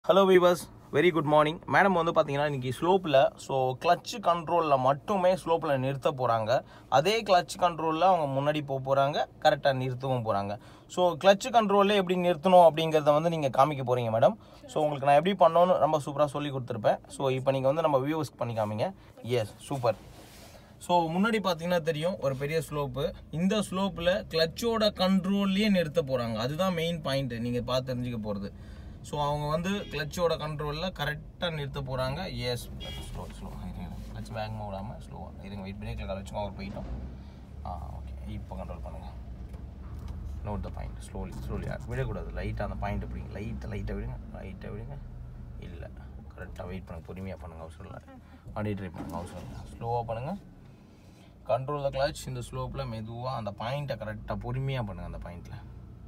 hello viewers very good morning madam வந்து பார்த்தீங்கன்னா இன்னைக்கு ஸ்லோப்பில் ஸோ கிளச் கண்ட்ரோலில் மட்டுமே ஸ்லோப்பில் நிறுத்த போகிறாங்க அதே கிளச் கண்ட்ரோலில் அவங்க முன்னாடி போக போகிறாங்க கரெக்டாக நிறுத்தவும் போகிறாங்க ஸோ கிளச் கண்ட்ரோலில் எப்படி நிறுத்தணும் அப்படிங்கிறத வந்து நீங்கள் காமிக்க போகிறீங்க மேடம் ஸோ உங்களுக்கு நான் எப்படி பண்ணணும்னு ரொம்ப சூப்பராக சொல்லி கொடுத்துருப்பேன் ஸோ இப்போ நீங்கள் வந்து நம்ம வியூவர்ஸ் பண்ணி காமிங்க எஸ் சூப்பர் ஸோ முன்னாடி பார்த்தீங்கன்னா தெரியும் ஒரு பெரிய ஸ்லோப்பு இந்த ஸ்லோப்பில் கிளச்சோட கண்ட்ரோல்லையே நிறுத்த போகிறாங்க அதுதான் மெயின் பாயிண்ட் நீங்கள் பார்த்து தெரிஞ்சுக்க போகிறது ஸோ அவங்க வந்து கிளச்சோட கண்ட்ரோலில் கரெக்டாக நிறுத்த போகிறாங்க எஸ் ஸ்லோ ஸ்லோ கிளச் வேகமாக விடாமல் ஸ்லோவாக இருங்க வெயிட் பிரேக்கில் கால் வச்சுக்கோங்க அவர் போயிட்டோம் ஆ ஓகே இப்போ கண்ட்ரோல் பண்ணுங்கள் note the point slowly slowly விடக்கூடாது லைட்டாக அந்த பாயிண்ட் பிடிங்க லைட்டாக லைட்டாக விடுங்க லைட்டாக விடுங்க இல்லை கரெக்டாக வெயிட் பண்ணுங்க பொறுமையாக பண்ணுங்கள் அவசரம் இல்லை வண்டி ட்ரை பண்ணுங்க அவசரம் இல்லை ஸ்லோவாக பண்ணுங்கள் கண்ட்ரோல் த கிளச் இந்த ஸ்லோப்பில் மெதுவாக அந்த பாயிண்ட்டை கரெக்டாக பொறுமையாக பண்ணுங்கள் அந்த பாயிண்டில்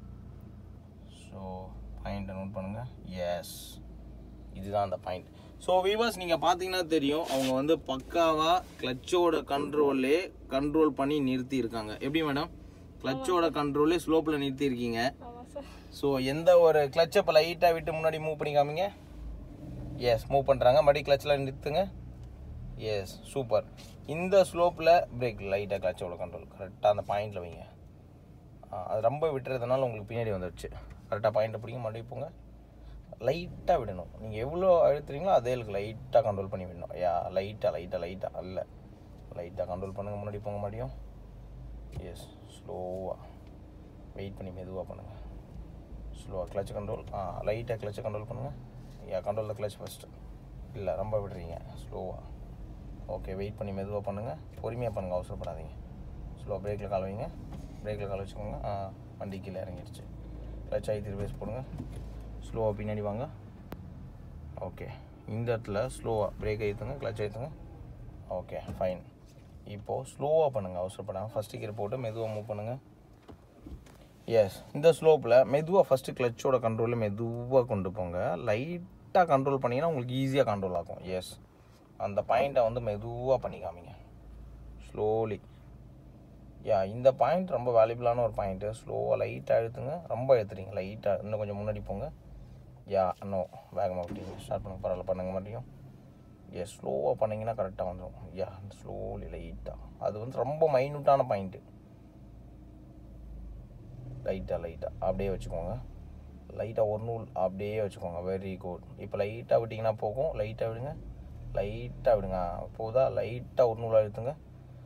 ஸோ பாயிண்ட்டை நோட் பண்ணுங்கள் எஸ் இதுதான் அந்த பாயிண்ட் ஸோ வீவர்ஸ் நீங்கள் பார்த்தீங்கன்னா தெரியும் அவங்க வந்து பக்காவாக கிளச்சோட கண்ட்ரோல்லே கண்ட்ரோல் பண்ணி நிறுத்தி இருக்காங்க எப்படி மேடம் கிளச்சோட கண்ட்ரோல்லே ஸ்லோப்பில் நிறுத்தி இருக்கீங்க ஆமாம் சார் ஸோ எந்த ஒரு கிளச்சை இப்போ லைட்டாக விட்டு முன்னாடி மூவ் பண்ணி காமிங்க எஸ் மூவ் பண்ணுறாங்க மறுபடியும் கிளச்சில் நிறுத்துங்க எஸ் சூப்பர் இந்த ஸ்லோப்பில் பிரேக் லைட்டாக கிளச்சோட கண்ட்ரோல் கரெக்டாக அந்த பாயிண்டில் வைங்க ஆ, அது ரொம்ப விட்டுறதுனால உங்களுக்கு பின்னாடி வந்துடுச்சு கரெக்டாக பாயிண்ட்டை பிடிங்க மறுபடியும் போங்க லைட்டாக விடணும் நீங்கள் எவ்வளோ அழுத்துறீங்களோ அதே லைட்டாக கண்ட்ரோல் பண்ணி விடணும் யா லைட்டாக லைட்டாக லைட்டாக அல்ல லைட்டாக கண்ட்ரோல் பண்ணுங்கள் முன்னாடி போங்க மறுபடியும் எஸ் ஸ்லோவாக வெயிட் பண்ணி மெதுவாக பண்ணுங்கள் ஸ்லோவாக கிளச் கண்ட்ரோல் ஆ லைட்டாக கிளச்சை கண்ட்ரோல் பண்ணுங்கள் yeah control the clutch first இல்லை ரொம்ப விடுறீங்க ஸ்லோவாக ஓகே வெயிட் பண்ணி மெதுவாக பண்ணுங்கள் பொறுமையாக பண்ணுங்கள் அவசரப்படாதீங்க ஸ்லோ பிரேக்கில் கால் வைங்க பிரேக்கில் கால் வச்சுக்கோங்க ஆ வண்டி கீழே இறங்கிடுச்சு கிளச் ஆகி திருப்பி போடுங்க ஸ்லோவாக பின்னாடி வாங்க ஓகே இந்த இடத்துல ஸ்லோவாக பிரேக் ஏற்றுங்க கிளச் ஏற்றுங்க ஓகே ஃபைன் இப்போது ஸ்லோவாக பண்ணுங்கள் அவசரப்படாமல் ஃபஸ்ட்டு கீரை போட்டு மெதுவாக மூவ் பண்ணுங்கள் எஸ் இந்த ஸ்லோப்பில் மெதுவாக ஃபஸ்ட்டு கிளச்சோட கண்ட்ரோலில் மெதுவாக கொண்டு போங்க லைட்டாக கண்ட்ரோல் பண்ணிங்கன்னா உங்களுக்கு ஈஸியாக கண்ட்ரோல் ஆகும் எஸ் அந்த பாயிண்ட்டை வந்து மெதுவாக பண்ணி காமிங்க ஸ்லோலி யா இந்த பாயிண்ட் ரொம்ப வேல்யூபிளான ஒரு பாயிண்ட்டு ஸ்லோவாக லைட்டாக அழுத்துங்க ரொம்ப அழுத்துறீங்க லைட்டாக இன்னும் கொஞ்சம் முன்னாடி போங்க யா இன்னும் வேகமாக விட்டீங்க ஸ்டார்ட் பண்ணுங்க பரவாயில்ல பண்ணுங்க மறுபடியும் எஸ் ஸ்லோவாக பண்ணிங்கன்னா கரெக்டாக வந்துடும் யா ஸ்லோலி லைட்டாக அது வந்து ரொம்ப மைன்யூட்டான பாயிண்ட்டு லைட்டாக லைட்டாக அப்படியே வச்சுக்கோங்க லைட்டாக ஒரு நூல் அப்படியே வச்சுக்கோங்க வெரி குட் இப்போ லைட்டாக விட்டிங்கன்னா போகும் லைட்டாக விடுங்க லைட்டாக விடுங்க போதா லைட்டாக ஒரு நூல் அழுத்துங்க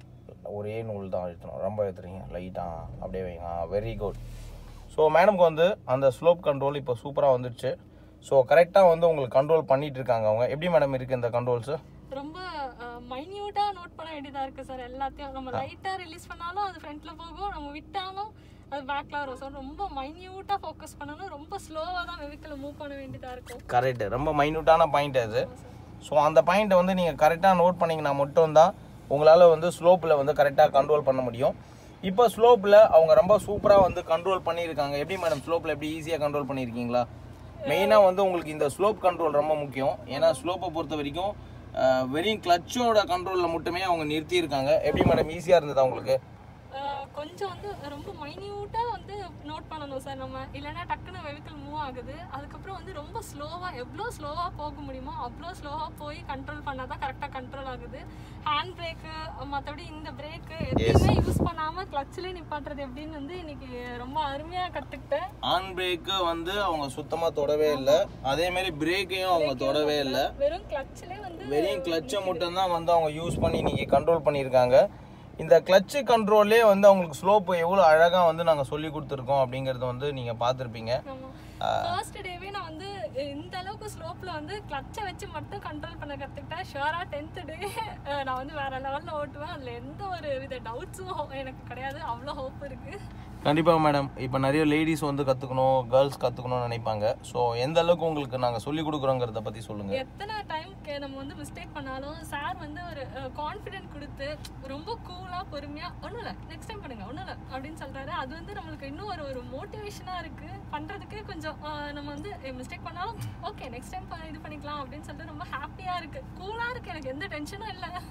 ஒரே நூல் தான் அழுத்தணும் ரொம்ப அழுத்துறீங்க லைட்டாக அப்படியே வைங்க வெரி குட் ஸோ மேடம்க்கு வந்து அந்த ஸ்லோப் கண்ட்ரோல் இப்போ சூப்பராக வந்துடுச்சு ஸோ கரெக்டாக வந்து உங்களுக்கு கண்ட்ரோல் பண்ணிட்டு இருக்காங்க அவங்க எப்படி மேடம் இருக்குது இந்த கண்ட்ரோல்ஸு ரொம்ப மைன்யூட்டா நோட் பண்ண வேண்டியதா இருக்கு சார் எல்லாத்தையும் நம்ம லைட்டா ரிலீஸ் பண்ணாலும் அது ஃப்ரண்ட்ல போகும் நம்ம விட்டாலும் அது பேக்ல வரும் சார் ரொம்ப மைன்யூட்டா ஃபோக்கஸ் பண்ணணும் ரொம்ப ஸ்லோவா தான் வெஹிக்கிள் மூவ் பண்ண வேண்டியதா இருக்கும் கரெக்ட் ரொம்ப மைன்யூட்டான பாயிண்ட் அது ஸோ அந்த பாயிண்ட்டை வந்து நீங்கள் கரெக்டாக நோட் பண்ணிங்கன்னா மட்டும்தான் உங்களால் வந்து ஸ்லோப்பில் வந்து கரெக்டாக கண்ட்ரோல் பண்ண முடியும் இப்போ ஸ்லோப்பில் அவங்க ரொம்ப சூப்பராக வந்து கண்ட்ரோல் பண்ணியிருக்காங்க எப்படி மேடம் ஸ்லோப்பில் எப்படி ஈஸியாக கண்ட்ரோல் பண்ணியிருக்கீங்களா மெயினாக வந்து உங்களுக்கு இந்த ஸ்லோப் கண்ட்ரோல் ரொம்ப முக்கியம் ஏன்னா ஸ்லோப்பை பொறுத்த வரைக்கும் அஹ், வெறும் கிளச்சோட கண்ட்ரோலில் மட்டுமே அவங்க நிறுத்தியிருக்காங்க எப்படி மேடம் ஈஸியாக இருந்ததா உங்களுக்கு அஹ், கொஞ்சம் வந்து ரொம்ப மைன்யூட்டா வந்து நோட் பண்ணணும் சார் நம்ம இல்லைன்னா டக்குன்னு வெஹிக்கிள் மூவ் ஆகுது அதுக்கப்புறம் வந்து ரொம்ப ஸ்லோவா எவ்வளோ ஸ்லோவா போக முடியுமோ அவ்வளோ ஸ்லோவா போய் கண்ட்ரோல் பண்ணாதான் கரெக்டாக கண்ட்ரோல் ஆகுது ஹேண்ட் பிரேக்கு மற்றபடி இந்த பிரேக்கு எதுவுமே யூஸ் பண்ணாம கிளச்சிலே நிப்பாட்டுறது எப்படின்னு வந்து இன்னைக்கு ரொம்ப அருமையா கத்துக்கிட்டேன் ஆன் பிரேக்கு வந்து அவங்க சுத்தமாக தொடவே இல்லை அதேமாரி பிரேக்கையும் அவங்க தொடவே இல்லை வெறும் கிளச்சிலே வந்து வெறும் கிளச்சை மட்டும்தான் வந்து அவங்க யூஸ் பண்ணி இன்னைக்கு கண்ட்ரோல் பண்ணியிருக்காங்க இந்த கிளச்சு கண்ட்ரோல்லே வந்து அவங்களுக்கு ஸ்லோப்பு எவ்வளோ அழகாக வந்து நாங்கள் சொல்லி கொடுத்துருக்கோம் அப்படிங்கிறத வந்து நீங்கள் பார்த்துருப்பீங்க ஃபர்ஸ்ட் டேவே நான் வந்து இந்த அளவுக்கு ஸ்லோப்ல வந்து கிளச்சை வச்சு மட்டும் கண்ட்ரோல் பண்ண கத்துக்கிட்டேன் ஷுவரா டென்த் டே நான் வந்து வேற லெவல்ல ஓட்டுவேன் அதுல எந்த ஒரு வித டவுட்ஸும் எனக்கு கிடையாது அவ்வளோ ஹோப் இருக்கு கண்டிப்பாக மேடம் இப்போ நிறைய லேடிஸ் வந்து கற்றுக்கணும் கேர்ள்ஸ் கற்றுக்கணும்னு நினைப்பாங்க ஸோ எந்த அளவுக்கு உங்களுக்கு நாங்கள் சொல்லி கொடுக்குறோங்கிறத பற்றி சொல்லுங்கள் எத்தனை டைம் நம்ம வந்து மிஸ்டேக் பண்ணாலும் சார் வந்து ஒரு கான்ஃபிடென்ட் கொடுத்து ரொம்ப கூலா பொறுமையா ஒன்றும் இல்லை நெக்ஸ்ட் டைம் பண்ணுங்க ஒன்றும் இல்லை அப்படின்னு சொல்றாரு அது வந்து நம்மளுக்கு இன்னும் ஒரு ஒரு மோட்டிவேஷனா இருக்கு பண்றதுக்கு கொஞ்சம் அஹ், நம்ம வந்து மிஸ்டேக் பண்ணாலும் ஓகே நெக்ஸ்ட் டைம் இது பண்ணிக்கலாம் அப்படின்னு சொல்லிட்டு ரொம்ப ஹாப்பியா இருக்கு கூலா இருக்கு எனக்கு எந்த டென்ஷனும் இல்லை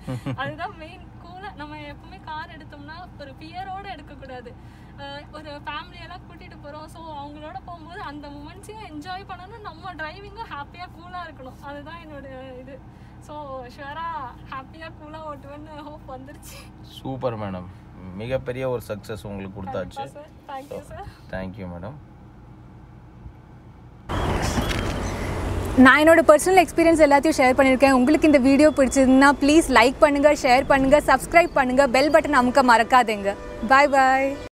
அதுதான் மெயின் கூலா நம்ம எப்பவுமே கார் எடுத்தோம்னா ஒரு பியரோட எடுக்கக்கூடாது அஹ் ஒரு ஃபேமிலியெல்லாம் கூட்டிட்டு போறோம் ஸோ அவங்களோட போகும்போது அந்த மூமெண்ட்ஸையும் என்ஜாய் பண்ணணும் நம்ம டிரைவிங்கும் ஹாப்பியாக கூலாக இருக்கணும் அதுதான் என்னோட இது ஸோ ஷுவராக ஹாப்பியாக கூலாக ஓட்டுவேன்னு ஹோப் வந்துருச்சு சூப்பர் மேடம் மிகப்பெரிய ஒரு சக்ஸஸ் உங்களுக்கு கொடுத்தாச்சு sir thank you sir thank you madam நான் என்னோட பர்சனல் எக்ஸ்பீரியன்ஸ் எல்லாத்தையும் ஷேர் பண்ணியிருக்கேன் உங்களுக்கு இந்த வீடியோ பிடிச்சதுன்னா ப்ளீஸ் லைக் பண்ணுங்கள் ஷேர் பண்ணுங்கள் சப்ஸ்கிரைப் பண்ணுங்கள் பெல் பட்டன் அமுக்க மறக்காதீங்க பாய் பாய்